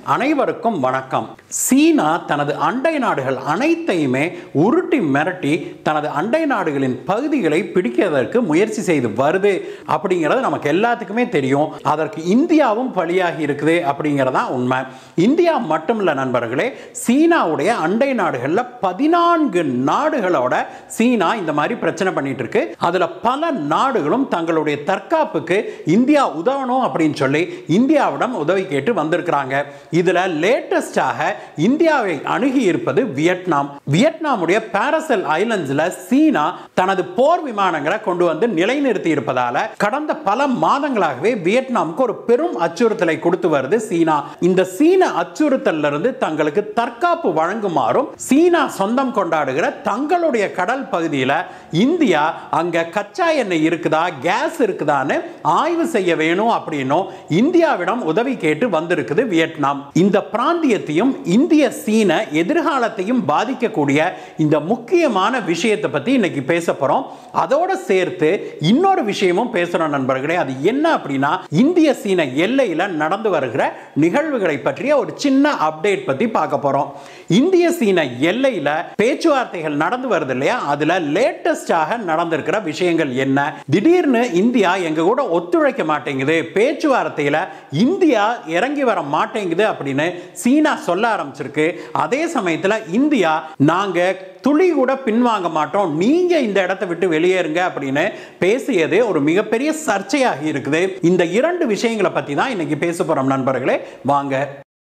அனைவருக்கும் வணக்கம் சீனா தனது அண்டை நாடுகள் அனைத்தையுமே உருட்டி மிரட்டி தனது அண்டை நாடுகளின் பகுதிகளை பிடிக்கிறதற்கு முயற்சி செய்து வருது அப்படிங்கிறது நமக்கு எல்லாத்துக்குமே தெரியும் அதற்கு இந்தியாவும் பலியாகி இருக்குது அப்படிங்கிறதா உண்மை இந்தியா மட்டும் இல்ல நண்பர்களே சீனாவுடைய அண்டை நாடுகளில் பதினான்கு நாடுகளோட சீனா இந்த மாதிரி பிரச்சனை பண்ணிட்டு இருக்கு அதுல பல நாடுகளும் தங்களுடைய தற்காப்புக்கு இந்தியா உதவணும் அப்படின்னு சொல்லி இந்தியாவிடம் உதவி கேட்டு வந்திருக்கிறாங்க இதுல லேட்டஸ்டாக இந்தியாவை அணுகி இருப்பது வியட்நாம் வியட்நாமுடைய பாரசல் ஐலண்ட்ஸ்ல சீனா தனது போர் விமானங்களை கொண்டு வந்து நிலைநிறுத்தி இருப்பதால கடந்த பல மாதங்களாகவே வியட்நாமுக்கு ஒரு பெரும் அச்சுறுத்தலை கொடுத்து வருது சீனா இந்த சீன அச்சுறுத்தல்ல இருந்து தங்களுக்கு தற்காப்பு வழங்குமாறும் சீனா சொந்தம் கொண்டாடுகிற தங்களுடைய கடல் பகுதியில் இந்தியா அங்க கச்சா எண்ணெய் இருக்குதா கேஸ் இருக்குதான்னு ஆய்வு செய்ய வேணும் அப்படின்னும் இந்தியாவிடம் உதவி கேட்டு வந்திருக்குது வியட்நாம் இந்த பிராந்தியத்தையும் இந்திய சீன எதிர்காலத்தையும் பாதிக்கக்கூடிய இந்த முக்கியமான விஷயத்தை பத்தி இன்னைக்கு பேச போறோம் அதோட சேர்த்து இன்னொரு விஷயமும் பேசுறோம் நண்பர்களே அது என்ன அப்படின்னா இந்திய சீன எல்லையில நடந்து வருகிற நிகழ்வுகளை பற்றிய ஒரு சின்ன அப்டேட் பத்தி பார்க்க போறோம் இந்திய சீன எல்லையில பேச்சுவார்த்தைகள் நடந்து வருது இல்லையா அதுல லேட்டஸ்டாக நடந்திருக்கிற விஷயங்கள் என்ன திடீர்னு இந்தியா எங்க கூட ஒத்துழைக்க மாட்டேங்குது பேச்சுவார்த்தையில இந்தியா இறங்கி வர மாட்டேங்குது அப்படின்னு சீனா சொல்ல ஆரம்பிச்சிருக்கு அதே சமயத்துல இந்தியா நாங்க துளி கூட பின்வாங்க மாட்டோம் நீங்க இந்த இடத்தை விட்டு வெளியேறுங்க அப்படின்னு பேசியது ஒரு மிகப்பெரிய சர்ச்சையாகி இருக்குது இந்த இரண்டு விஷயங்களை பத்தி தான் இன்னைக்கு பேச போறோம் நண்பர்களே வாங்க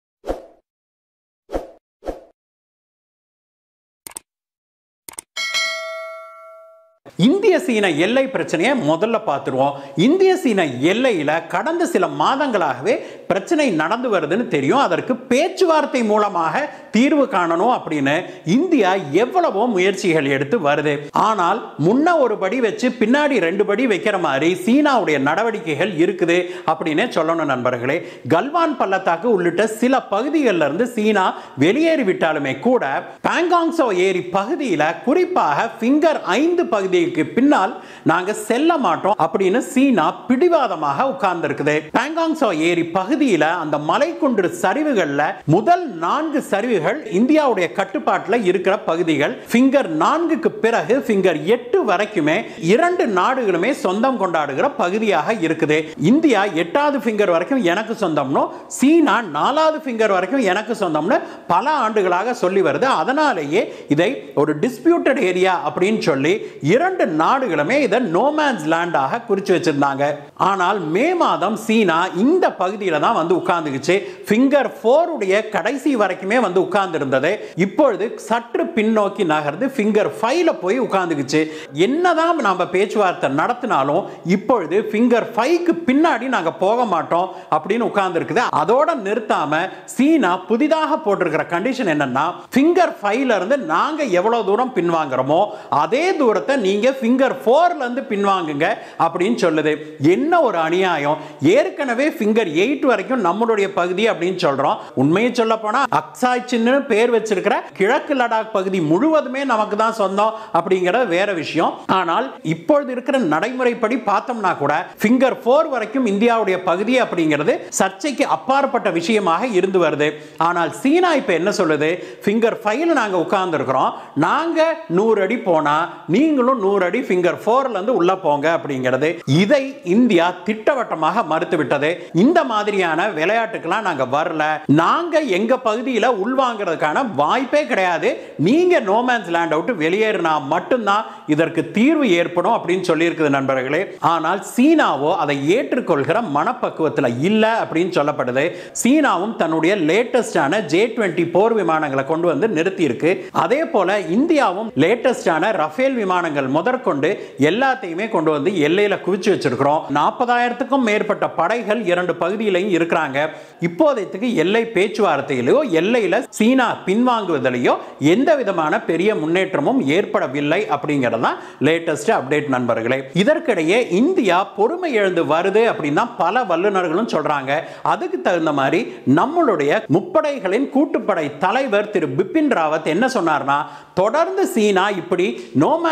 இந்திய சீன எல்லை பிரச்சனையை முதல்ல பார்த்துருவோம் இந்திய சீன எல்லையில் கடந்த சில மாதங்களாகவே பிரச்சனை நடந்து வருதுன்னு தெரியும் அதற்கு பேச்சுவார்த்தை மூலமாக தீர்வு காணணும் அப்படின்னு இந்தியா எவ்வளவோ முயற்சிகள் எடுத்து வருது ஆனால் முன்ன ஒரு படி வச்சு பின்னாடி ரெண்டு படி வைக்கிற மாதிரி சீனாவுடைய நடவடிக்கைகள் இருக்குது அப்படின்னு சொல்லணும் நண்பர்களே கல்வான் பள்ளத்தாக்கு உள்ளிட்ட சில பகுதிகளில் இருந்து சீனா வெளியேறி விட்டாலுமே கூட பாங்காங்சோ ஏரி பகுதியில் குறிப்பாக ஃபிங்கர் ஐந்து பகுதிக்கு பின்னால் நாங்க செல்ல மாட்டோம் அப்படின்னு சீனா பிடிவாதமாக உட்கார்ந்து இருக்குது பாங்காங்சோ ஏரி பகுதியில் அந்த மலைக்குன்று சரிவுகள்ல முதல் நான்கு சரிவுகள் இந்தியாவுடைய கட்டுப்பாட்டில் இருக்கிற பகுதிகள் ஃபிங்கர் நான்குக்கு பிறகு ஃபிங்கர் எட்டு வரைக்குமே இரண்டு நாடுகளுமே சொந்தம் கொண்டாடுகிற பகுதியாக இருக்குது இந்தியா எட்டாவது ஃபிங்கர் வரைக்கும் எனக்கு சொந்தம்னு சீனா நாலாவது ஃபிங்கர் வரைக்கும் எனக்கு சொந்தம்னு பல ஆண்டுகளாக சொல்லி வருது அதனாலேயே இதை ஒரு டிஸ்பியூட்டட் ஏரியா அப்படின்னு சொல்லி இரண்டு நாடுகளுமே இதை நோமேன்ஸ் லேண்டாக குறிச்சு வச்சிருந்தாங்க ஆனால் மே மாதம் சீனா இந்த பகுதியில் தான் வந்து உட்கார்ந்துக்குச்சு ஃபிங்கர் ஃபோர் உடைய கடைசி வரைக்குமே வந்து உட்கார்ந்து இருந்தது இப்பொழுது சற்று பின்னோக்கி நகர்ந்து ஃபிங்கர் ஃபைவ்ல போய் உட்கார்ந்துக்குச்சு என்னதான் நம்ம பேச்சுவார்த்தை நடத்தினாலும் இப்பொழுது ஃபிங்கர் ஃபைவ்க்கு பின்னாடி நாங்கள் போக மாட்டோம் அப்படின்னு உட்கார்ந்து இருக்குது அதோட நிறுத்தாம சீனா புதிதாக போட்டிருக்கிற கண்டிஷன் என்னன்னா ஃபிங்கர் ஃபைவ்ல இருந்து நாங்க எவ்வளவு தூரம் பின்வாங்குறோமோ அதே தூரத்தை நீங்க ஃபிங்கர் ஃபோர்ல இருந்து பின்வாங்குங்க அப்படின்னு சொல்லுது என்ன ஒரு அநியாயம் ஏற்கனவே ஃபிங்கர் எயிட் வரைக்கும் நம்மளுடைய பகுதி அப்படின்னு சொல்றோம் உண்மையை சொல்ல போனா அக்சாய் சின்னு பேர் வச்சிருக்கிற கிழக்கு லடாக் பகுதி முழுவதுமே நமக்கு தான் சொந்தம் அப்படிங்கிற வேற விஷயம் ஆனால் இப்பொழுது இருக்கிற நடைமுறைப்படி பார்த்தோம்னா கூட ஃபிங்கர் ஃபோர் வரைக்கும் இந்தியாவுடைய பகுதி அப்படிங்கிறது சர்ச்சைக்கு அப்பாற்பட்ட விஷயமாக இருந்து வருது ஆனால் சீனா இப்ப என்ன சொல்லுது ஃபிங்கர் ஃபைவ்ல நாங்க உட்கார்ந்து இருக்கிறோம் நாங்க நூறு அடி போனா நீங்களும் நூறு அடி ஃபிங்கர் ஃபோர்ல இருந்து உள்ள போங்க அப்படிங்கிறது இதை இந்தியா திட்டவட்டமாக மறுத்து விட்டது இந்த மாதிரியான விளையாட்டுக்கெல்லாம் நாங்க வரல நாங்க எங்க பகுதியில் உள்வாங்கிறதுக்கான வாய்ப்பே கிடையாது நீங்க நோமேன்ஸ் லேண்ட் அவுட் வெளியேறினா மட்டும்தான் இதற்கு தீர்வு ஏற்படும் அப்படின்னு சொல்லியிருக்குது நண்பர்களே ஆனால் சீனாவோ அதை ஏற்றுக்கொள்கிற மனப்பக்குவத்தில் இல்லை அப்படின்னு சொல்லப்படுது சீனாவும் தன்னுடைய லேட்டஸ்டான ஜே டுவெண்ட்டி போர் விமானங்களை கொண்டு வந்து நிறுத்தி இருக்கு அதே போல இந்தியாவும் லேட்டஸ்டான ரஃபேல் விமானங்கள் முதற்கொண்டு எல்லாத்தையுமே கொண்டு வந்து எல்லையில குவிச்சு வச்சிருக்கிறோம் நாற்பதாயிரத்துக்கும் மேற்பட்ட படைகள் இரண்டு பகுதியிலையும் இருக்கிறாங்க இப்போதைக்கு எல்லை பேச்சுவார்த்தையிலோ எல்லையில சீனா பின்வாங்குவதிலேயோ எந்த விதமான பெரிய முன்னேற்றமும் ஏற்படவில்லை அப்படிங்கிறது தான் லேட்டஸ்ட் அப்டேட் நண்பர்களே இதற்கிடையே இந்தியா பொறுமை எழுந்து வருது அப்படின்னு தான் பல வல்லுநர்களும் சொல்றாங்க அதுக்கு தகுந்த மாதிரி நம்மளுடைய முப்படைகளின் கூட்டுப்படை தலைவர் திரு பிபின் ராவத் என்ன சொன்னார்னா தொடர்ந்து சீனா இப்படி நோமேன்ஸ் லேண்ட்ல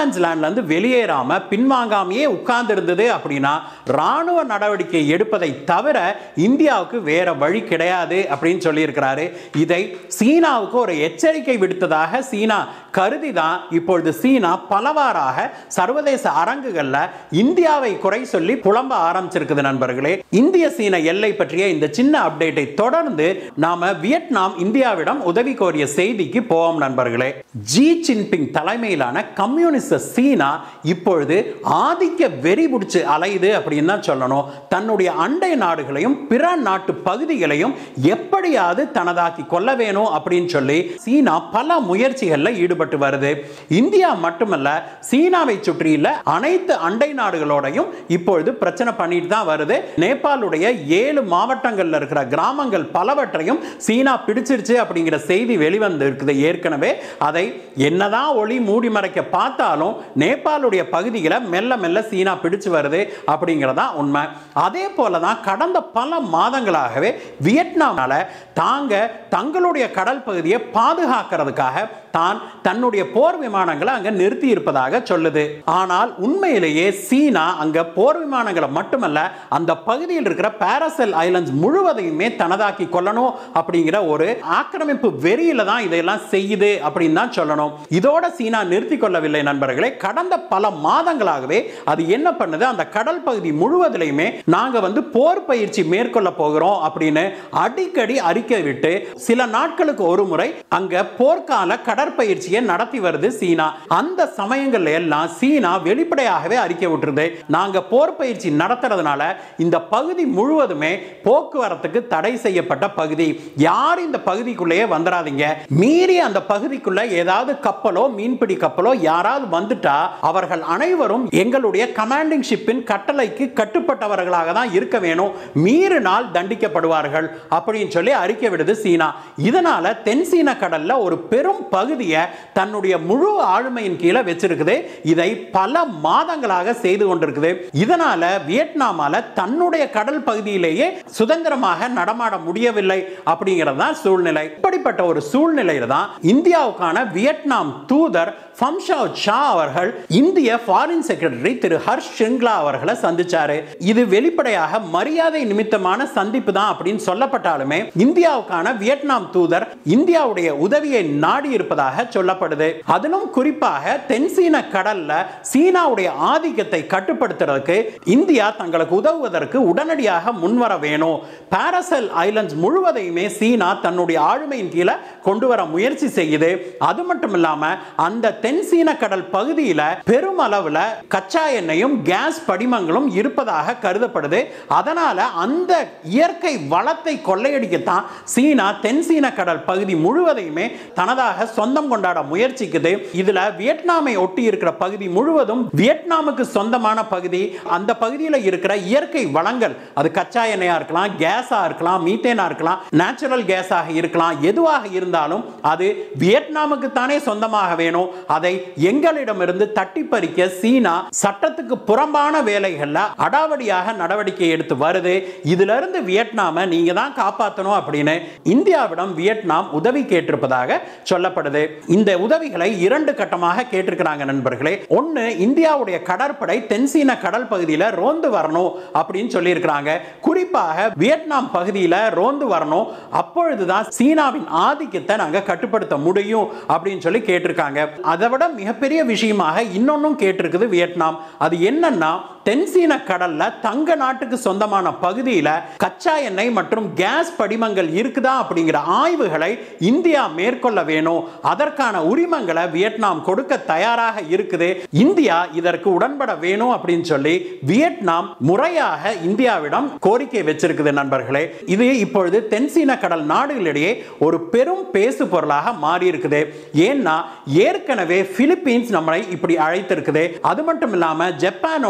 அதுல இருந்து வெளியேறாம பின்வாங்காமையே உட்கார்ந்து இருந்தது அப்படின்னா ராணுவ நடவடிக்கை எடுப்பதை தவிர இந்தியாவுக்கு வேற வழி கிடையாது அப்படின்னு சொல்லியிருக்கிறாரு இதை சீனாவுக்கு ஒரு எச்சரிக்கை விடுத்ததாக சீனா கருதி தான் இப்பொழுது சீனா பலவாறாக சர்வதேச அரங்குகள்ல இந்தியாவை குறை சொல்லி புலம்ப ஆரம்பிச்சிருக்குது நண்பர்களே இந்திய சீன எல்லை பற்றிய இந்த சின்ன அப்டேட்டை தொடர்ந்து நாம வியட்நாம் இந்தியாவிடம் உதவி கோரிய செய்திக்கு போவோம் நண்பர்களே ஜி ஜின்பிங் தலைமையிலான கம்யூனிஸ்ட் சீனா இப்பொழுது ஆதிக்க வெறி பிடிச்சு அலையுது அப்படின்னு தான் சொல்லணும் தன்னுடைய அண்டை நாடுகளையும் பிற நாட்டு பகுதிகளையும் எப்படியாவது தனதாக்கி கொள்ள வேணும் அப்படின்னு சொல்லி சீனா பல முயற்சிகளில் ஈடுபட்டு வருது இந்தியா மட்டுமல்ல சீனாவை சுற்றியுள்ள அனைத்து அண்டை நாடுகளோடையும் இப்பொழுது பிரச்சனை பண்ணிட்டு தான் வருது நேபாளுடைய ஏழு மாவட்டங்கள்ல இருக்கிற கிராமங்கள் பலவற்றையும் சீனா பிடிச்சிருச்சு அப்படிங்கிற செய்தி வெளிவந்து இருக்குது ஏற்கனவே அதை என்னதான் ஒளி மூடி மறைக்க பார்த்தாலும் நேபாளுடைய பகுதிகளை மெல்ல மெல்ல சீனா பிடிச்சு வருது அப்படிங்கிறதா உண்மை அதே போல தான் கடந்த பல மாதங்களாகவே வியட்நாமால தாங்க தங்களுடைய கடல் பகுதியை பாதுகாக்கிறதுக்காக தான் தன்னுடைய போர் விமானங்களை அங்க நிறுத்தி இருப்பதாக சொல்லுது ஆனால் உண்மையிலேயே சீனா அங்க போர் விமானங்களை மட்டுமல்ல அந்த பகுதியில் இருக்கிற பாரசல் ஐலண்ட்ஸ் முழுவதையுமே தனதாக்கி கொள்ளணும் அப்படிங்கிற ஒரு ஆக்கிரமிப்பு வெறியில தான் இதையெல்லாம் செய்யுது அப்படின்னு தான் சொல்லணும் இதோட சீனா நிறுத்தி கொள்ளவில்லை நண்பர்களே கடந்த பல மாதங்களாகவே அது என்ன பண்ணுது அந்த கடல் பகுதி முழுவதிலையுமே நாங்க வந்து போர் பயிற்சி மேற்கொள்ள போகிறோம் அப்படின்னு அடிக்கடி அறிக்கை விட்டு சில நாட்களுக்கு ஒரு முறை அங்க போர்க்கால கடற்பயிற்சியை நடத்தி வருது சீனா அந்த சமயங்கள்ல எல்லாம் சீனா வெளிப்படையாகவே அறிக்கை விட்டுருது நாங்க போர் பயிற்சி நடத்துறதுனால இந்த பகுதி முழுவதுமே போக்குவரத்துக்கு தடை செய்யப்பட்ட பகுதி யார் இந்த பகுதிக்குள்ளேயே வந்துடாதீங்க மீறி அந்த பகுதிக்குள்ள ஏதாவது கப்பலோ மீன்பிடி கப்பலோ யாராவது வந்துட்டா அவர்கள் அனைவரும் எங்களுடைய கமாண்டிங் ஷிப்பின் கட்டளைக்கு கட்டுப்பட்டவர்களாக தான் இருக்க வேணும் மீறினால் தண்டிக்கப்படுவார்கள் அப்படின்னு சொல்லி அறிக்கை விடுது சீனா இதனால தென் சீன கடல்ல ஒரு பெரும் பகுதியை தன்னுடைய முழு ஆளுமையின் கீழே வச்சிருக்குது இதை பல மாதங்களாக செய்து கொண்டிருக்குது இதனால வியட்நாமால தன்னுடைய கடல் பகுதியிலேயே சுதந்திரமாக நடமாட முடியவில்லை அப்படிங்கிறது தான் சூழ்நிலை இப்படிப்பட்ட ஒரு சூழ்நிலையில தான் இந்தியாவுக்கான வியட்நாம் தூதர் ஃபம்ஷாவ் ஷா அவர்கள் இந்திய ஃபாரின் செக்ரட்டரி திரு ஹர்ஷ் ஷிங்லா அவர்களை சந்திச்சாரு இது வெளிப்படையாக மரியாதை நிமித்தமான சந்திப்பு தான் அப்படின்னு சொல்லப்பட்டாலுமே இந்தியாவுக்கான வியட்நாம் தூதர் இந்தியாவுடைய உதவியை நாடி இருப்பதாக சொல்லப்படுது அதிலும் குறிப்பாக தென்சீன கடல்ல சீனாவுடைய ஆதிக்கத்தை கட்டுப்படுத்துறதுக்கு இந்தியா தங்களுக்கு உதவுவதற்கு உடனடியாக முன்வர வேணும் பாரசல் ஐலண்ட்ஸ் முழுவதையுமே சீனா தன்னுடைய ஆளுமையின் கீழே கொண்டு வர முயற்சி செய்யுது அது மட்டும் இல்லாம அந்த தென்சீன கடல் பகுதியில் பெரும் அளவில் கச்சா எண்ணெயும் கேஸ் படிமங்களும் இருப்பதாக கருதப்படுது அதனால அந்த இயற்கை வளத்தை கொள்ளையடிக்கத்தான் சீனா தென்சீன கடல் பகுதி முழுவதையுமே தனதாக சொந்தம் கொண்டாட முயற்சிக்குது இதுல வியட்நாமை ஒட்டி இருக்கிற பகுதி முழுவதும் வியட்நாமுக்கு சொந்தமான பகுதி அந்த பகுதியில் இருக்கிற இயற்கை வளங்கள் அது கச்சா எண்ணெயா இருக்கலாம் கேஸா இருக்கலாம் மீத்தேனா இருக்கலாம் நேச்சுரல் கேஸாக இருக்கலாம் எதுவாக இருந்தாலும் அது வியட்நாமுக்கு தானே சொந்தமாக வேணும் அதை எங்களிடமிருந்து தட்டி பறிக்க சீனா சட்டத்துக்கு புறம்பான வேலைகள்ல அடாவடியாக நடவடிக்கை எடுத்து வருது இதுல இருந்து வியட்நாம நீங்க தான் காப்பாற்றணும் அப்படின்னு இந்தியாவிடம் வியட்நாம் உதவி கேட்டிருப்பதாக சொல்லப்படுது இந்த உதவிகளை இரண்டு கட்டமாக கேட்டிருக்கிறாங்க நண்பர்களே ஒன்னு இந்தியாவுடைய கடற்படை தென்சீன கடல் பகுதியில் ரோந்து வரணும் அப்படின்னு சொல்லியிருக்கிறாங்க குறிப்பாக வியட்நாம் பகுதியில் ரோந்து வரணும் அப்பொழுதுதான் சீனாவின் ஆதிக்கத்தை நாங்க கட்டுப்படுத்த முடியும் அப்படின்னு சொல்லி கேட்டிருக்காங்க அதை விட மிகப்பெரிய விஷயமாக இன்னொன்னும் கேட்டிருக்குது வியட்நாம் அது என்னன்னா தென்சீன கடல்ல தங்க நாட்டுக்கு சொந்தமான பகுதியில் கச்சா எண்ணெய் மற்றும் கேஸ் படிமங்கள் இருக்குதா அப்படிங்கிற ஆய்வுகளை இந்தியா மேற்கொள்ள வேணும் அதற்கான உரிமங்களை வியட்நாம் கொடுக்க தயாராக இருக்குது இந்தியா இதற்கு உடன்பட வேணும் அப்படின்னு சொல்லி வியட்நாம் முறையாக இந்தியாவிடம் கோரிக்கை வச்சிருக்குது நண்பர்களே இது இப்பொழுது தென்சீன கடல் நாடுகளிடையே ஒரு பெரும் பேசு பொருளாக மாறி இருக்குது ஏன்னா ஏற்கனவே பிலிப்பீன்ஸ் நம்மளை இப்படி அழைத்திருக்குது அது மட்டும் இல்லாம ஜப்பானோடு இந்தியா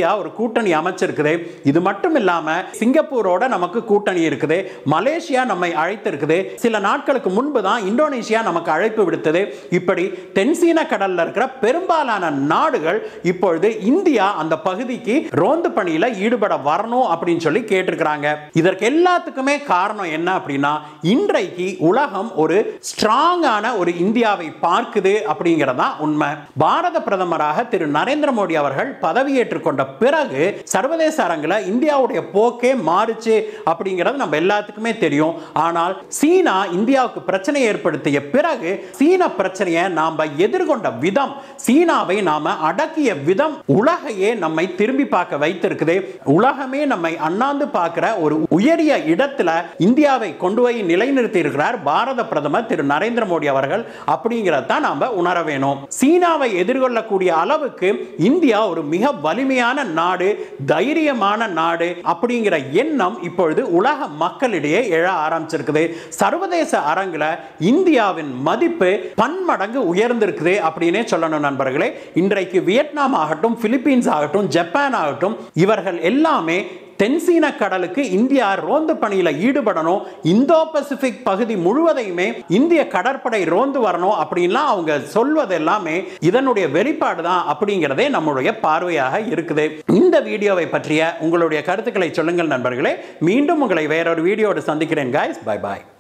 இந்தியா ஒரு கூட்டணி அமைச்சிருக்குது இது மட்டும் இல்லாம சிங்கப்பூரோட நமக்கு கூட்டணி இருக்குது மலேசியா நம்மை அழைத்திருக்குது சில நாட்களுக்கு முன்பு தான் இந்தோனேஷியா நமக்கு அழைப்பு விடுத்தது இப்படி தென்சீன கடல்ல இருக்கிற பெரும்பாலான நாடுகள் இப்பொழுது இந்தியா அந்த பகுதிக்கு ரோந்து பணியில ஈடுபட வரணும் அப்படின்னு சொல்லி கேட்டிருக்கிறாங்க இதற்கு எல்லாத்துக்குமே காரணம் என்ன அப்படின்னா இன்றைக்கு உலகம் ஒரு ஸ்ட்ராங்கான ஒரு இந்தியாவை பார்க்குது அப்படிங்கிறதா உண்மை பாரத பிரதமராக திரு நரேந்திர மோடி அவர்கள் பதவியேற்றுக் கொண்ட பிறகு சர்வதேச அரங்கில் இந்தியாவுடைய போக்கே மாறுச்சு அப்படிங்கிறது நம்ம எல்லாத்துக்குமே தெரியும் ஆனால் சீனா இந்தியாவுக்கு பிரச்சனை ஏற்படுத்திய பிறகு சீன பிரச்சனையை நாம எதிர்கொண்ட விதம் சீனாவை நாம அடக்கிய விதம் உலகையே நம்மை திரும்பி பார்க்க வைத்திருக்குது உலகமே நம்மை அண்ணாந்து பார்க்கிற ஒரு உயரிய இடத்துல இந்தியாவை கொண்டு போய் நிலைநிறுத்தி இருக்கிறார் பாரத பிரதமர் திரு நரேந்திர மோடி அவர்கள் அப்படிங்கிறத தான் நாம உணர வேணும் சீனாவை எதிர்கொள்ளக்கூடிய அளவுக்கு இந்தியா ஒரு மிக வலிமையான நாடு தைரியமான நாடு அப்படிங்கிற எண்ணம் இப்பொழுது உலக மக்களிடையே எழ ஆரம்பிச்சிருக்குது சர்வதேச அரங்குல இந்தியாவின் மதிப்பு பன்மடங்கு உயர்ந்திருக்குது அப்படின்னே சொல்லணும் நண்பர்களே இன்றைக்கு வியட்நாம் ஆகட்டும் பிலிப்பீன்ஸ் ஆகட்டும் ஜப்பான் ஆகட்டும் இவர்கள் எல்லாமே தென்சீன கடலுக்கு இந்தியா ரோந்து பணியில ஈடுபடணும் இந்தோ பசிபிக் பகுதி முழுவதையுமே இந்திய கடற்படை ரோந்து வரணும் அப்படின்லாம் அவங்க சொல்வது எல்லாமே இதனுடைய வெளிப்பாடு தான் அப்படிங்கிறதே நம்முடைய பார்வையாக இருக்குது இந்த வீடியோவை பற்றிய உங்களுடைய கருத்துக்களை சொல்லுங்கள் நண்பர்களே மீண்டும் உங்களை வேறொரு வீடியோடு சந்திக்கிறேன் காய்ஸ் பை பாய்